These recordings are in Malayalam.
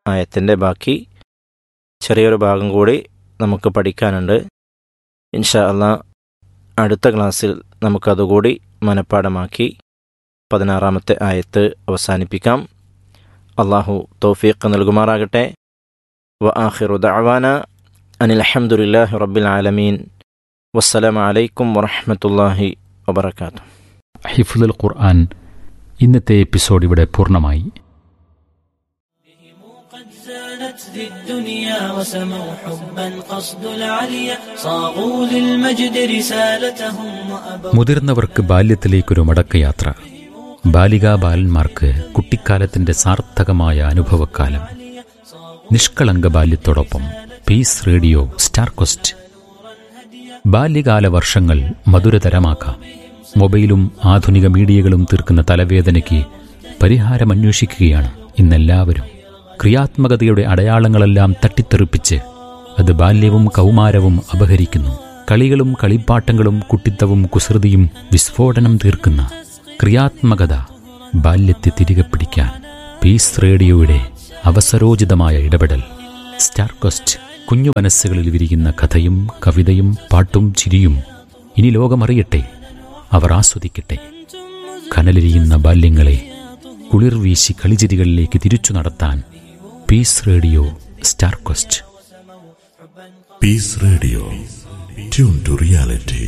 ആയത്തിൻ്റെ ബാക്കി ചെറിയൊരു ഭാഗം കൂടി നമുക്ക് പഠിക്കാനുണ്ട് ഇൻഷാ അള്ളാ അടുത്ത ക്ലാസ്സിൽ നമുക്കതുകൂടി മനഃപ്പാടമാക്കി പതിനാറാമത്തെ ആയത്ത് അവസാനിപ്പിക്കാം അള്ളാഹു തൗഫീഖ് നൽകുമാറാകട്ടെ വ ആഖിറു ദഅവാന അനിൽ അൽഹംദുലില്ലാഹി റബ്ബിൽ ആലമീൻ വസ്സലാമു അലൈക്കും വറഹ്മത്തുള്ളാഹി വബറകാതുഹു ഹിഫുൽ ഖുർആൻ ഇന്നത്തെ എപ്പിസോഡ് ഇവിടെ പൂർണ്ണമായി قد زانت ذي الدنيا وسموا حبا قصد العليا صاغوا للمجد رسالتهم وأبوا മുതിർന്നവർക്ക് ബാല്യത്തിലേക്കൊരു മടക്കയാത്ര ബാലികാ ബാലന്മാർക്ക് കുട്ടിക്കാലത്തിന്റെ സാർത്ഥകമായ അനുഭവക്കാലം നിഷ്കളങ്ക ബാല്യത്തോടൊപ്പം പീസ് റേഡിയോ സ്റ്റാർ കൊസ്റ്റ് ബാല്യകാല വർഷങ്ങൾ മധുരതരമാക്കാം മൊബൈലും ആധുനിക മീഡിയകളും തീർക്കുന്ന തലവേദനയ്ക്ക് പരിഹാരമന്വേഷിക്കുകയാണ് ഇന്നെല്ലാവരും ക്രിയാത്മകതയുടെ അടയാളങ്ങളെല്ലാം തട്ടിത്തെറിപ്പിച്ച് അത് ബാല്യവും കൗമാരവും അപഹരിക്കുന്നു കളികളും കളിപ്പാട്ടങ്ങളും കുട്ടിത്തവും കുസൃതിയും വിസ്ഫോടനം തീർക്കുന്ന ക്രിയാത്മകത ബാല്യത്തെ തിരികെ പിടിക്കാൻ പീസ് റേഡിയോയുടെ അവസരോചിതമായ ഇടപെടൽ സ്റ്റാർ കൊസ്റ്റ് കുഞ്ഞു മനസ്സുകളിൽ വിരിയുന്ന കഥയും കവിതയും പാട്ടും ചിരിയും ഇനി ലോകമറിയട്ടെ അവർ ആസ്വദിക്കട്ടെ കനലിരിയുന്ന ബാല്യങ്ങളെ കുളിർ വീശി കളിചിരികളിലേക്ക് തിരിച്ചു നടത്താൻ peace radio star coast Peace Radio. Tune to reality.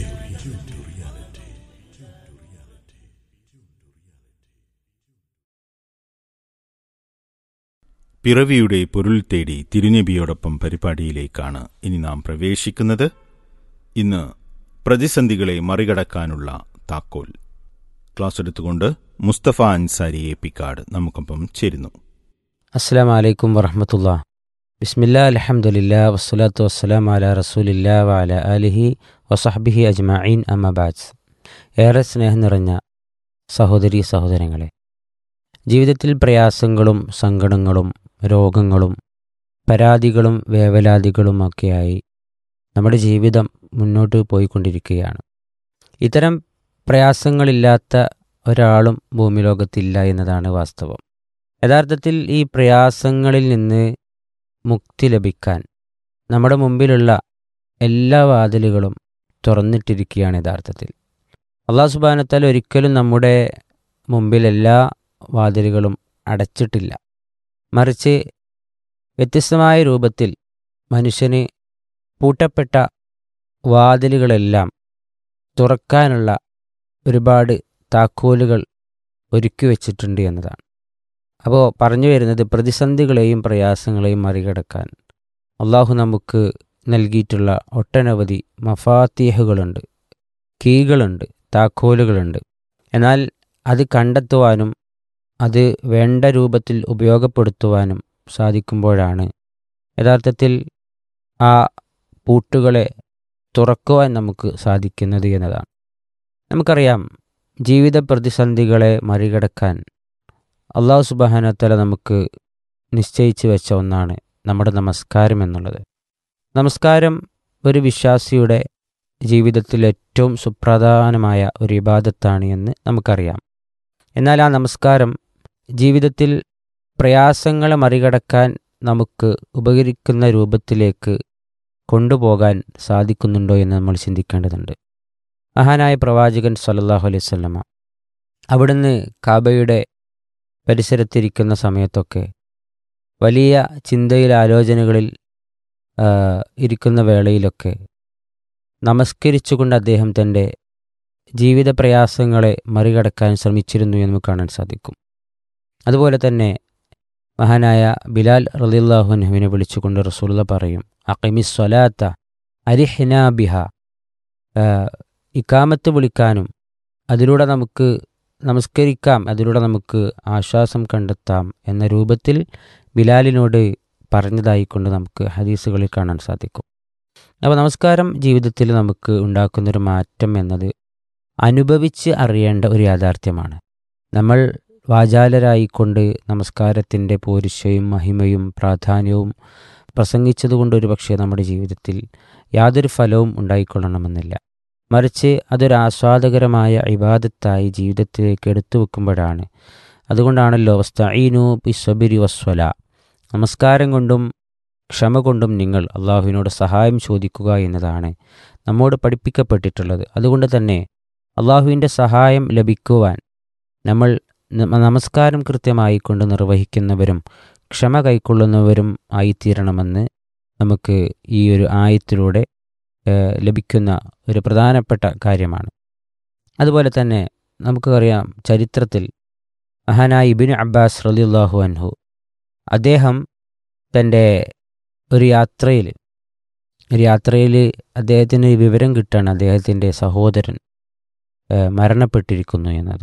പിറവിയുടെ പൊരുൾ തേടി തിരുനബിയോടൊപ്പം പരിപാടിയിലേക്കാണ് ഇനി നാം പ്രവേശിക്കുന്നത് ഇന്ന് പ്രതിസന്ധികളെ മറികടക്കാനുള്ള താക്കോൽ ക്ലാസ് എടുത്തുകൊണ്ട് മുസ്തഫ അൻസാരി എ പിക്കാട് നമുക്കൊപ്പം ചേരുന്നു അസ്സാം വലൈക്കും വറഹമത്തുള്ള ബിസ്മില്ലാ അലഹമുല്ലാ വസ്സലാത്തു വസ്സലാം അല റസൂലില്ലാ വഅല അലിഹി വസഹബിഹി അജ്മഈൻ അമ്മബാദ് ഏറെ സ്നേഹം നിറഞ്ഞ സഹോദരി സഹോദരങ്ങളെ ജീവിതത്തിൽ പ്രയാസങ്ങളും സങ്കടങ്ങളും രോഗങ്ങളും പരാതികളും വേവലാതികളുമൊക്കെയായി നമ്മുടെ ജീവിതം മുന്നോട്ട് പോയിക്കൊണ്ടിരിക്കുകയാണ് ഇത്തരം പ്രയാസങ്ങളില്ലാത്ത ഒരാളും ഭൂമിലോകത്തില്ല എന്നതാണ് വാസ്തവം യഥാർത്ഥത്തിൽ ഈ പ്രയാസങ്ങളിൽ നിന്ന് മുക്തി ലഭിക്കാൻ നമ്മുടെ മുമ്പിലുള്ള എല്ലാ വാതിലുകളും തുറന്നിട്ടിരിക്കുകയാണ് യഥാർത്ഥത്തിൽ അള്ളാഹു സുബാനത്താൽ ഒരിക്കലും നമ്മുടെ മുമ്പിൽ എല്ലാ വാതിലുകളും അടച്ചിട്ടില്ല മറിച്ച് വ്യത്യസ്തമായ രൂപത്തിൽ മനുഷ്യന് പൂട്ടപ്പെട്ട വാതിലുകളെല്ലാം തുറക്കാനുള്ള ഒരുപാട് താക്കോലുകൾ ഒരുക്കി വച്ചിട്ടുണ്ട് എന്നതാണ് അപ്പോൾ പറഞ്ഞു വരുന്നത് പ്രതിസന്ധികളെയും പ്രയാസങ്ങളെയും മറികടക്കാൻ അള്ളാഹു നമുക്ക് നൽകിയിട്ടുള്ള ഒട്ടനവധി മഫാത്തീഹുകളുണ്ട് കീകളുണ്ട് താക്കോലുകളുണ്ട് എന്നാൽ അത് കണ്ടെത്തുവാനും അത് വേണ്ട രൂപത്തിൽ ഉപയോഗപ്പെടുത്തുവാനും സാധിക്കുമ്പോഴാണ് യഥാർത്ഥത്തിൽ ആ പൂട്ടുകളെ തുറക്കുവാൻ നമുക്ക് സാധിക്കുന്നത് എന്നതാണ് നമുക്കറിയാം ജീവിത പ്രതിസന്ധികളെ മറികടക്കാൻ അള്ളാഹു സുബാനത്തല നമുക്ക് നിശ്ചയിച്ചു വെച്ച ഒന്നാണ് നമ്മുടെ നമസ്കാരം എന്നുള്ളത് നമസ്കാരം ഒരു വിശ്വാസിയുടെ ജീവിതത്തിൽ ഏറ്റവും സുപ്രധാനമായ ഒരു ഇബാദത്താണ് എന്ന് നമുക്കറിയാം എന്നാൽ ആ നമസ്കാരം ജീവിതത്തിൽ പ്രയാസങ്ങളെ മറികടക്കാൻ നമുക്ക് ഉപകരിക്കുന്ന രൂപത്തിലേക്ക് കൊണ്ടുപോകാൻ സാധിക്കുന്നുണ്ടോ എന്ന് നമ്മൾ ചിന്തിക്കേണ്ടതുണ്ട് മഹാനായ പ്രവാചകൻ സല്ലല്ലാഹു അലൈഹി വസല്ലമ അവിടുന്ന് കാബയുടെ പരിസരത്തിരിക്കുന്ന സമയത്തൊക്കെ വലിയ ചിന്തയിൽ ആലോചനകളിൽ ആ, ഇരിക്കുന്ന വേളയിലൊക്കെ നമസ്കരിച്ചുകൊണ്ട് അദ്ദേഹം തൻ്റെ ജീവിത പ്രയാസങ്ങളെ മറികടക്കാൻ ശ്രമിച്ചിരുന്നു എന്ന് നമുക്ക് കാണാൻ സാധിക്കും അതുപോലെ തന്നെ മഹാനായ ബിലാൽ റലിള്ളാഹുനുവിനെ വിളിച്ചുകൊണ്ട് റസൂലുള്ള പറയും അക്കിമിസ് സ്വലാത്ത അരിഹ്ന ബിഹ ആ, ഇക്കാമത്ത് വിളിക്കാനും അതിലൂടെ നമുക്ക് നമസ്കരിക്കാം അതിലൂടെ നമുക്ക് ആശ്വാസം കണ്ടെത്താം എന്ന രൂപത്തിൽ ബിലാലിനോട് പറഞ്ഞതായിക്കൊണ്ട് നമുക്ക് ഹദീസുകളിൽ കാണാൻ സാധിക്കും അപ്പോൾ നമസ്കാരം ജീവിതത്തിൽ നമുക്ക് ഉണ്ടാക്കുന്നൊരു മാറ്റം എന്നത് അനുഭവിച്ച് അറിയേണ്ട ഒരു യാഥാർത്ഥ്യമാണ് നമ്മൾ വാചാലരായിക്കൊണ്ട് നമസ്കാരത്തിൻ്റെ പോരിശയും മഹിമയും പ്രാധാന്യവും പ്രസംഗിച്ചതുകൊണ്ട് ഒരുപക്ഷെ നമ്മുടെ ജീവിതത്തിൽ യാതൊരു ഫലവും ഉണ്ടായിക്കൊള്ളണമെന്നില്ല മറിച്ച് അതൊരു ആസ്വാദകരമായ ഇബാദത്തായി ജീവിതത്തിലേക്ക് എടുത്തു വെക്കുമ്പോഴാണ് അതുകൊണ്ടാണല്ലോ വസ്തഈനു ബി സ്വബിരി വസ്വല നമസ്കാരം കൊണ്ടും ക്ഷമ കൊണ്ടും നിങ്ങൾ അള്ളാഹുവിനോട് സഹായം ചോദിക്കുക എന്നതാണ് നമ്മോട് പഠിപ്പിക്കപ്പെട്ടിട്ടുള്ളത് അതുകൊണ്ട് തന്നെ അള്ളാഹുവിൻ്റെ സഹായം ലഭിക്കുവാൻ നമ്മൾ ന- നമസ്കാരം കൃത്യമായി കൊണ്ട് നിർവഹിക്കുന്നവരും ക്ഷമ കൈക്കൊള്ളുന്നവരും ആയിത്തീരണമെന്ന് നമുക്ക് ഈ ഒരു ആയത്തിലൂടെ ഏഹ്, ലഭിക്കുന്ന ഒരു പ്രധാനപ്പെട്ട കാര്യമാണ് അതുപോലെ തന്നെ നമുക്കറിയാം ചരിത്രത്തിൽ മഹാനായ ഇബിൻ അബ്ബാസ് റലിയുള്ളാഹു അൻഹു അദ്ദേഹം തൻ്റെ ഒരു യാത്രയിൽ ഒരു യാത്രയിൽ അദ്ദേഹത്തിന് ഒരു വിവരം കിട്ടാണ് അദ്ദേഹത്തിൻ്റെ സഹോദരൻ ഏഹ്, മരണപ്പെട്ടിരിക്കുന്നു എന്നത്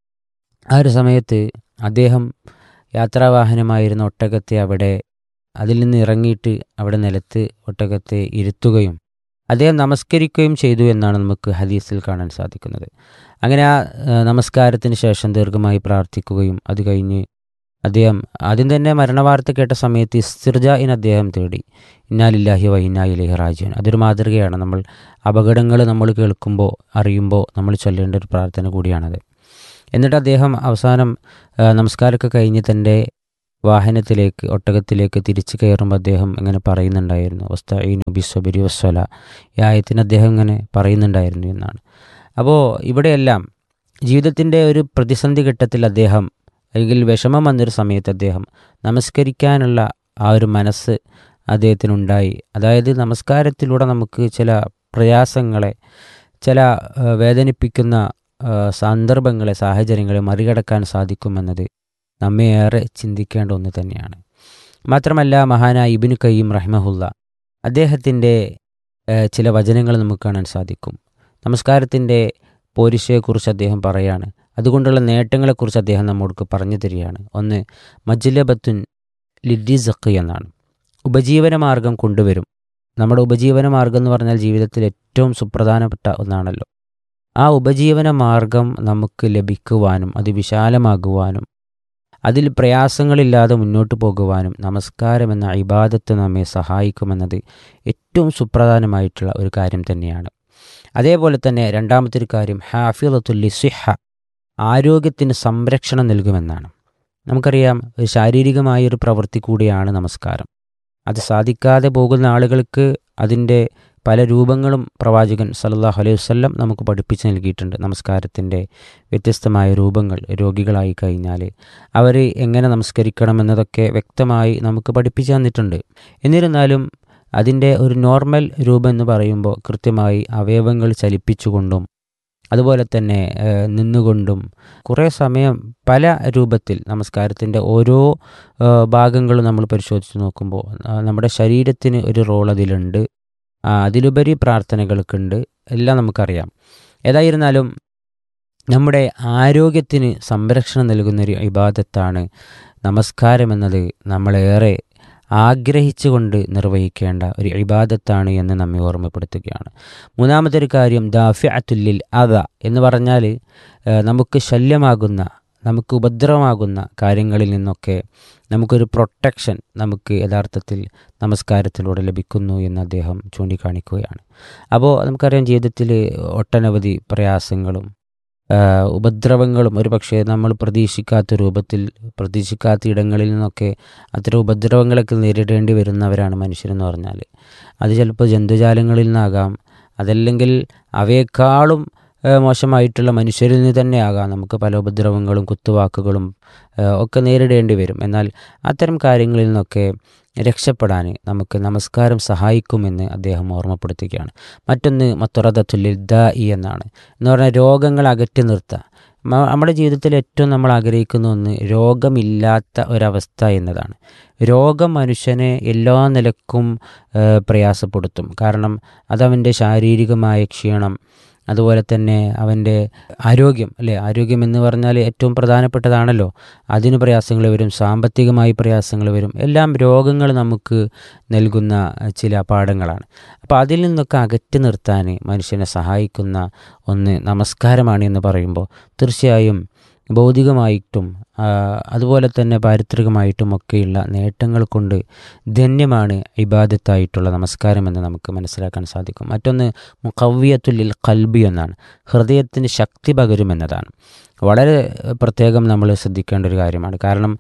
ആ ഒരു സമയത്ത് അദ്ദേഹം യാത്രാവാഹനമായിരുന്ന ഒട്ടകത്തെ അവിടെ അതിൽ നിന്ന് ഇറങ്ങിയിട്ട് അവിടെ നിലത്ത് ഒട്ടകത്തെ ഇരുത്തുകയും അദ്ദേഹം നമസ്കരിക്കുകയും ചെയ്തു എന്നാണ് നമുക്ക് ഹദീസിൽ കാണാൻ സാധിക്കുന്നത് അങ്ങനെ ആ ഏഹ്, നമസ്കാരത്തിന് ശേഷം ദീർഘമായി പ്രാർത്ഥിക്കുകയും അത് കഴിഞ്ഞ് അദ്ദേഹം ആദ്യം തന്നെ മരണവാർത്ത കേട്ട സമയത്ത് ഇസ്തിർജായിന് അദ്ദേഹം തേടി ഇന്നാലില്ലാഹി വ ഇന്നായിലേഹി റാജിയൻ അതൊരു മാതൃകയാണ് നമ്മൾ അപകടങ്ങൾ നമ്മൾ കേൾക്കുമ്പോൾ അറിയുമ്പോൾ നമ്മൾ ചൊല്ലേണ്ട ഒരു പ്രാർത്ഥന കൂടിയാണത് എന്നിട്ട് അദ്ദേഹം അവസാനം ആ, നമസ്കാരമൊക്കെ കഴിഞ്ഞ് തൻ്റെ വാഹനത്തിലേക്ക് ഒട്ടകത്തിലേക്ക് തിരിച്ചു കയറുമ്പോൾ അദ്ദേഹം ഇങ്ങനെ പറയുന്നുണ്ടായിരുന്നു വസ്തഈനു ബിസ്വബിരി വസ്വല ഈ ആയത്തിന് അദ്ദേഹം ഇങ്ങനെ പറയുന്നുണ്ടായിരുന്നു എന്നാണ് അപ്പോൾ ഇവിടെയെല്ലാം ജീവിതത്തിൻ്റെ ഒരു പ്രതിസന്ധി ഘട്ടത്തിൽ അദ്ദേഹം അല്ലെങ്കിൽ വിഷമം വന്നൊരു സമയത്ത് അദ്ദേഹം നമസ്കരിക്കാനുള്ള ആ ഒരു മനസ്സ് അദ്ദേഹത്തിനുണ്ടായി അതായത് നമസ്കാരത്തിലൂടെ നമുക്ക് ചില പ്രയാസങ്ങളെ ചില ആ, വേദനിപ്പിക്കുന്ന ആ, സന്ദർഭങ്ങളെ സാഹചര്യങ്ങളെ മറികടക്കാൻ സാധിക്കുമെന്നത് നമ്മെ ഏറെ ചിന്തിക്കേണ്ട ഒന്ന് തന്നെയാണ് മാത്രമല്ല മഹാനായ ഇബിനു കയ്യം റഹ്മഹുല്ല അദ്ദേഹത്തിൻ്റെ ഏഹ്, ചില വചനങ്ങൾ നമുക്ക് കാണാൻ സാധിക്കും നമസ്കാരത്തിൻ്റെ പോരിശയെക്കുറിച്ച് അദ്ദേഹം പറയാണ് അതുകൊണ്ടുള്ള നേട്ടങ്ങളെക്കുറിച്ച് അദ്ദേഹം നമ്മോട് പറഞ്ഞു തരികയാണ് ഒന്ന് മജ്ലബത്തുൻ ലിഡിസഖ് എന്നാണ് ഉപജീവന മാർഗം കൊണ്ടുവരും നമ്മുടെ ഉപജീവന മാർഗം എന്ന് പറഞ്ഞാൽ ജീവിതത്തിൽ ഏറ്റവും സുപ്രധാനപ്പെട്ട ഒന്നാണല്ലോ ആ ഉപജീവന മാർഗം നമുക്ക് ലഭിക്കുവാനും അത് വിശാലമാകുവാനും അതിൽ പ്രയാസങ്ങളില്ലാതെ മുന്നോട്ട് പോകുവാനും നമസ്കാരം എന്ന ഇബാദത്ത് നമ്മെ സഹായിക്കുമെന്നത് ഏറ്റവും സുപ്രധാനമായിട്ടുള്ള ഒരു കാര്യം തന്നെയാണ് അതേപോലെ തന്നെ രണ്ടാമത്തെ ഒരു കാര്യം ഹാഫിളത്തുല്ലി സിഹ ആരോഗ്യത്തിന് സംരക്ഷണം നൽകുമെന്നാണ് നമുക്കറിയാം ഒരു ശാരീരികമായ ഒരു പ്രവൃത്തി കൂടിയാണ് നമസ്കാരം അത് സാധിക്കാതെ പോകുന്ന ആളുകൾക്ക് അതിൻ്റെ പല രൂപങ്ങളും പ്രവാചകൻ സല്ലല്ലാഹു അലൈഹി വസല്ലം നമുക്ക് പഠിപ്പിച്ച് നൽകിയിട്ടുണ്ട് നമസ്കാരത്തിൻ്റെ വ്യത്യസ്തമായ രൂപങ്ങൾ രോഗികളായി കഴിഞ്ഞാൽ അവർ എങ്ങനെ നമസ്കരിക്കണം എന്നതൊക്കെ വ്യക്തമായി നമുക്ക് പഠിപ്പിച്ചു തന്നിട്ടുണ്ട് എന്നിരുന്നാലും അതിൻ്റെ ഒരു നോർമൽ രൂപം എന്ന് പറയുമ്പോൾ കൃത്യമായി അവയവങ്ങൾ ചലിപ്പിച്ചുകൊണ്ടും അതുപോലെ തന്നെ ഏഹ്, നിന്നുകൊണ്ടും കുറേ സമയം പല രൂപത്തിൽ നമസ്കാരത്തിൻ്റെ ഓരോ ഏഹ്, ഭാഗങ്ങളും നമ്മൾ പരിശോധിച്ച് നോക്കുമ്പോൾ ആ, നമ്മുടെ ശരീരത്തിന് ഒരു റോൾ അതിലുണ്ട് ആ, അതിലുപരി പ്രാർത്ഥനകൾക്കുണ്ട് എല്ലാം നമുക്കറിയാം ഏതായിരുന്നാലും നമ്മുടെ ആരോഗ്യത്തിന് സംരക്ഷണം നൽകുന്നൊരു ഇബാദത്താണ് നമസ്കാരം എന്നത് നമ്മളേറെ ആഗ്രഹിച്ചുകൊണ്ട് നിർവഹിക്കേണ്ട ഒരു ഇബാദത്താണ് എന്ന് നമ്മെ ഓർമ്മപ്പെടുത്തുകയാണ് മൂന്നാമത്തെ ഒരു കാര്യം ദാഫിഅത്തുല്ലിൽ അത എന്ന് പറഞ്ഞാൽ ഏഹ്, നമുക്ക് ശല്യമാകുന്ന നമുക്ക് ഉപദ്രവമാകുന്ന കാര്യങ്ങളിൽ നിന്നൊക്കെ നമുക്കൊരു പ്രൊട്ടക്ഷൻ നമുക്ക് യഥാർത്ഥത്തിൽ നമസ്കാരത്തിലൂടെ ലഭിക്കുന്നു എന്ന് അദ്ദേഹം ചൂണ്ടിക്കാണിക്കുകയാണ് അപ്പോൾ നമുക്കറിയാം ജീവിതത്തിൽ ഒട്ടനവധി പ്രയാസങ്ങളും ആ, ഉപദ്രവങ്ങളും ഒരു പക്ഷേ നമ്മൾ പ്രതീക്ഷിക്കാത്ത രൂപത്തിൽ പ്രതീക്ഷിക്കാത്ത ഇടങ്ങളിൽ നിന്നൊക്കെ അത്തരം ഉപദ്രവങ്ങളൊക്കെ നേരിടേണ്ടി വരുന്നവരാണ് മനുഷ്യരെന്ന് പറഞ്ഞാൽ അത് ചിലപ്പോൾ ജന്തുജാലങ്ങളിൽ നിന്നാകാം അതല്ലെങ്കിൽ അവയെക്കാളും ആ, മോശമായിട്ടുള്ള മനുഷ്യരിൽ നിന്ന് തന്നെ ആകാം നമുക്ക് പല ഉപദ്രവങ്ങളും കുത്തുവാക്കുകളും ആ, ഒക്കെ നേരിടേണ്ടി വരും എന്നാൽ അത്തരം കാര്യങ്ങളിൽ നിന്നൊക്കെ രക്ഷപ്പെടാൻ നമുക്ക് നമസ്കാരം സഹായിക്കുമെന്ന് അദ്ദേഹം ഓർമ്മപ്പെടുത്തുകയാണ് മറ്റൊന്ന് മത്തുറദത്തുല്ലിൽ ദ ഇ എന്നാണ് എന്ന് പറഞ്ഞാൽ രോഗങ്ങൾ അകറ്റി നിർത്തുക മ- നമ്മുടെ ജീവിതത്തിൽ ഏറ്റവും നമ്മൾ ആഗ്രഹിക്കുന്ന ഒന്ന് രോഗമില്ലാത്ത ഒരവസ്ഥ എന്നതാണ് രോഗം മനുഷ്യനെ എല്ലാ നിലക്കും ഏഹ്, പ്രയാസപ്പെടുത്തും കാരണം അതവൻ്റെ ശാരീരികമായ ക്ഷീണം അതുപോലെ തന്നെ അവൻ്റെ ആരോഗ്യം അല്ലേ ആരോഗ്യം എന്ന് പറഞ്ഞാൽ ഏറ്റവും പ്രധാനപ്പെട്ടതാണല്ലോ അതിന് പ്രയാസങ്ങൾ വരും സാമ്പത്തികമായി പ്രയാസങ്ങൾ വരും എല്ലാം രോഗങ്ങൾ നമുക്ക് നൽകുന്ന ചില പാഠങ്ങളാണ് അപ്പോൾ അതിൽ നിന്നൊക്കെ അകറ്റി നിർത്താൻ മനുഷ്യനെ സഹായിക്കുന്ന ഒന്ന് നമസ്കാരമാണ് എന്ന് പറയുമ്പോൾ തീർച്ചയായും ഭൗതികമായിട്ടും ആ, അതുപോലെ തന്നെ പാരിത്രികമായിട്ടും ഒക്കെയുള്ള നേട്ടങ്ങൾ കൊണ്ട് ധന്യമാണ് ഇബാദത്തായിട്ടുള്ള നമസ്കാരം എന്ന് നമുക്ക് മനസ്സിലാക്കാൻ സാധിക്കും മറ്റൊന്ന് മുഖവ്യത്തുല്ലിൽ കൽബി എന്നാണ് ഹൃദയത്തിന് ശക്തി പകരുമെന്നതാണ് വളരെ പ്രത്യേകം നമ്മൾ ശ്രദ്ധിക്കേണ്ട ഒരു കാര്യമാണ് കാരണം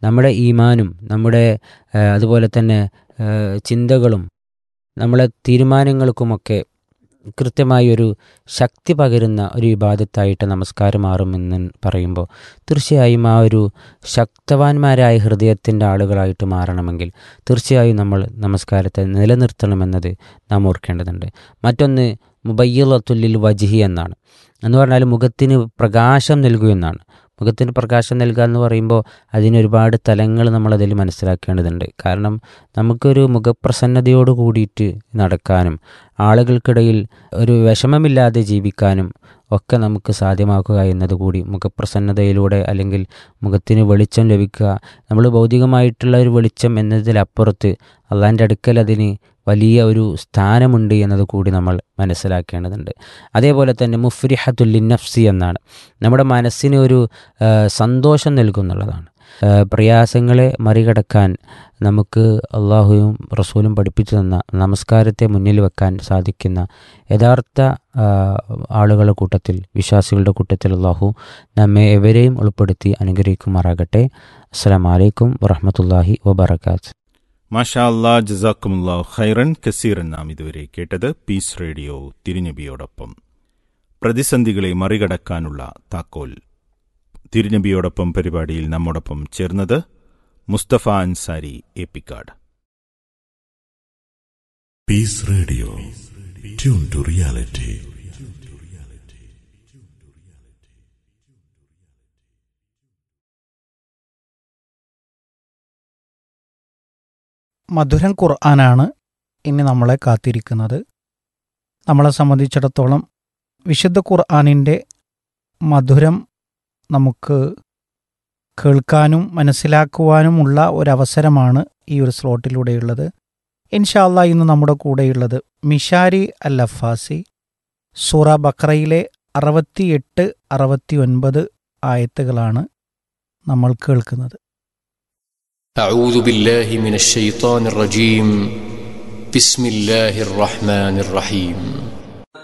നമ്മുടെ ഈമാനും നമ്മുടെ ആ, അതുപോലെ തന്നെ ആ, ചിന്തകളും നമ്മളെ തീരുമാനങ്ങൾക്കുമൊക്കെ കൃത്യമായി ഒരു ശക്തി പകരുന്ന ഒരു വിവാദത്തായിട്ട് നമസ്കാരം മാറുമെന്ന് പറയുമ്പോൾ തീർച്ചയായും ആ ഒരു ശക്തവാന്മാരായ ഹൃദയത്തിൻ്റെ ആളുകളായിട്ട് മാറണമെങ്കിൽ തീർച്ചയായും നമ്മൾ നമസ്കാരത്തെ നിലനിർത്തണമെന്നത് നാം ഓർക്കേണ്ടതുണ്ട് മറ്റൊന്ന് മുബയ്യത്തുല്ലിൽ വജിഹി എന്നാണ് എന്ന് പറഞ്ഞാൽ മുഖത്തിന് പ്രകാശം നൽകുക എന്നാണ് മുഖത്തിന് പ്രകാശം നൽകുക എന്ന് പറയുമ്പോൾ അതിനൊരുപാട് തലങ്ങൾ നമ്മളതിൽ മനസ്സിലാക്കേണ്ടതുണ്ട് കാരണം നമുക്കൊരു മുഖപ്രസന്നതയോട് കൂടിയിട്ട് നടക്കാനും ആളുകൾക്കിടയിൽ ഒരു വിഷമമില്ലാതെ ജീവിക്കാനും ഒക്കെ നമുക്ക് സാധ്യമാക്കുക എന്നത് കൂടി മുഖപ്രസന്നതയിലൂടെ അല്ലെങ്കിൽ മുഖത്തിന് വെളിച്ചം ലഭിക്കുക നമ്മൾ ഭൗതികമായിട്ടുള്ള ഒരു വെളിച്ചം എന്നതിലപ്പുറത്ത് അള്ളാൻ്റെ അടുക്കൽ അതിന് വലിയ ഒരു സ്ഥാനമുണ്ട് എന്നത് കൂടി നമ്മൾ മനസ്സിലാക്കേണ്ടതുണ്ട് അതേപോലെ തന്നെ മുഫ്രിഹത്തുല്ലിൻ നഫ്സി എന്നാണ് നമ്മുടെ മനസ്സിന് ഒരു ആ, സന്തോഷം നൽകുന്നുള്ളതാണ് ആ, പ്രയാസങ്ങളെ മറികടക്കാൻ നമുക്ക് അള്ളാഹുവും റസൂലും പഠിപ്പിച്ചു തന്ന നമസ്കാരത്തെ മുന്നിൽ വെക്കാൻ സാധിക്കുന്ന യഥാർത്ഥ ആ, ആളുകളുടെ കൂട്ടത്തിൽ വിശ്വാസികളുടെ കൂട്ടത്തിൽ അള്ളാഹു നമ്മെ എവരെയും ഉൾപ്പെടുത്തി അനുഗ്രഹിക്കുമാറാകട്ടെ അസ്സാം വലൈക്കും വറഹമത്തല്ലാഹി വബർക്കാത്ത് മാഷാ അല്ലാ ജസാക്കുമുല്ലാ ഖൈറൻ കസീറൻ നാം ഇതുവരെ കേട്ടത് പീസ് റേഡിയോ തിരുനബിയോടൊപ്പം പ്രതിസന്ധികളെ മറികടക്കാനുള്ള താക്കോൽ തിരുനബിയോടൊപ്പം പരിപാടിയിൽ നമ്മോടൊപ്പം ചേർന്നത് Mustafa Ansari എപ്പിക്കാട് Peace Radio. Tune to reality. മധുരം ഖുർആനാണ് ഇനി നമ്മളെ കാത്തിരിക്കുന്നത് നമ്മളെ സംബന്ധിച്ചിടത്തോളം വിശുദ്ധ ഖുർആനിൻ്റെ മധുരം നമുക്ക് കേൾക്കാനും മനസ്സിലാക്കുവാനുമുള്ള ഒരവസരമാണ് ഈ ഒരു സ്ലോട്ടിലൂടെയുള്ളത് ഇൻഷാല്ല ഇന്ന് നമ്മുടെ കൂടെയുള്ളത് മിഷാരി അൽ അഫാസി സൂറ ബക്രയിലെ അറുപത്തിയെട്ട് അറുപത്തി ഒൻപത് ആയത്തുകളാണ് നമ്മൾ കേൾക്കുന്നത് أعوذ بالله من الشيطان الرجيم بسم الله الرحمن الرحيم